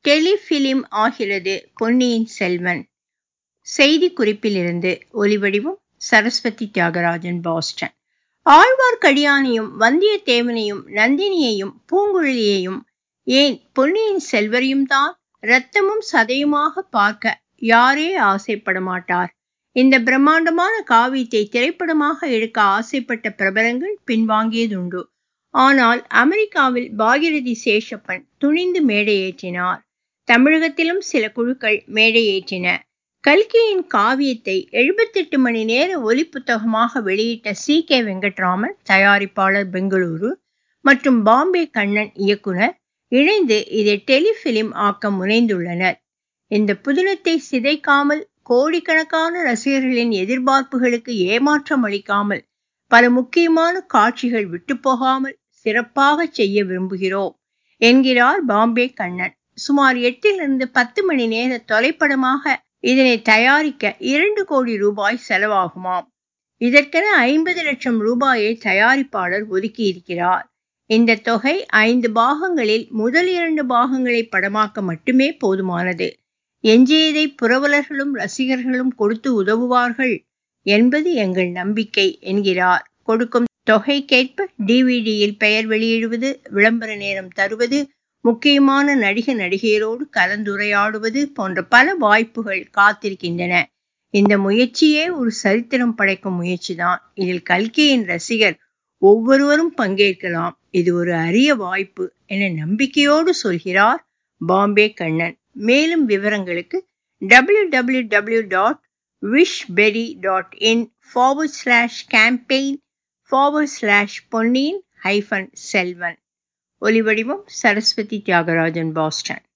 telefilm ஆகிறது பொன்னியின் செல்வன் செய்தி குறிப்பிலிருந்து ஒலிவடிவம் சரஸ்வதி தியாகராஜன் பாஸ்டன் ஆழ்வார்க்கடியானையும் வந்தியத்தேவனையும் நந்தினியையும் பூங்குழலியையும் ஏன் பொன்னியின் செல்வரையும் தான் இரத்தமும் சதையுமாக பார்க்க யாரே ஆசைப்பட மாட்டார் இந்த பிரம்மாண்டமான காவியத்தை திரைப்படமாக எடுக்க ஆசைப்பட்ட பிரபலங்கள் பின்வாங்கியதுண்டு ஆனால் அமெரிக்காவில் பாகிரதி சேஷப்பன் துணிந்து மேடையேற்றினார் தமிழகத்திலும் சில குழுக்கள் மேடையேற்றின கல்கியின் காவியத்தை எழுபத்தெட்டு மணி நேர ஒலி புத்தகமாக வெளியிட்ட சி கே வெங்கட்ராமன் தயாரிப்பாளர் பெங்களூரு மற்றும் பாம்பே கண்ணன் இயக்குனர் இணைந்து இதை டெலிஃபிலிம் ஆக்க முனைந்துள்ளனர் இந்த புதினத்தை சிதைக்காமல் கோடிக்கணக்கான ரசிகர்களின் எதிர்பார்ப்புகளுக்கு ஏமாற்றம் அளிக்காமல் பல முக்கியமான காட்சிகள் விட்டுப்போகாமல் சிறப்பாக செய்ய விரும்புகிறோம் என்கிறார் பாம்பே கண்ணன் சுமார் எட்டிலிருந்து பத்து மணி நேர தொலைப்படமாக இதனை தயாரிக்க இரண்டு கோடி ரூபாய் செலவாகுமாம் இதற்கென ஐம்பது லட்சம் ரூபாயை தயாரிப்பாளர் ஒதுக்கியிருக்கிறார் இந்த தொகை ஐந்து பாகங்களில் முதல் இரண்டு பாகங்களை படமாக்க மட்டுமே போதுமானது எஞ்சியதை புரவலர்களும் ரசிகர்களும் கொடுத்து உதவுவார்கள் என்பது எங்கள் நம்பிக்கை என்கிறார் கொடுக்கும் தொகைக்கேற்ப டிவிடியில் பெயர் வெளியிடுவது விளம்பர நேரம் தருவது முக்கியமான நடிக நடிகையரோடு கலந்துரையாடுவது போன்ற பல வாய்ப்புகள் காத்திருக்கின்றன இந்த முயற்சியே ஒரு சரித்திரம் படைக்கும் முயற்சிதான் இதில் கல்கியின் ரசிகர் ஒவ்வொருவரும் பங்கேற்கலாம் இது ஒரு அரிய வாய்ப்பு என நம்பிக்கையோடு சொல்கிறார் பாம்பே கண்ணன் மேலும் விவரங்களுக்கு W W W dot vish dot in forward slash campaign forward slash Ponniyin hyphen Selvan ஒலிவடிவம் சரஸ்வதி தியாகராஜன் பாஸ்டன்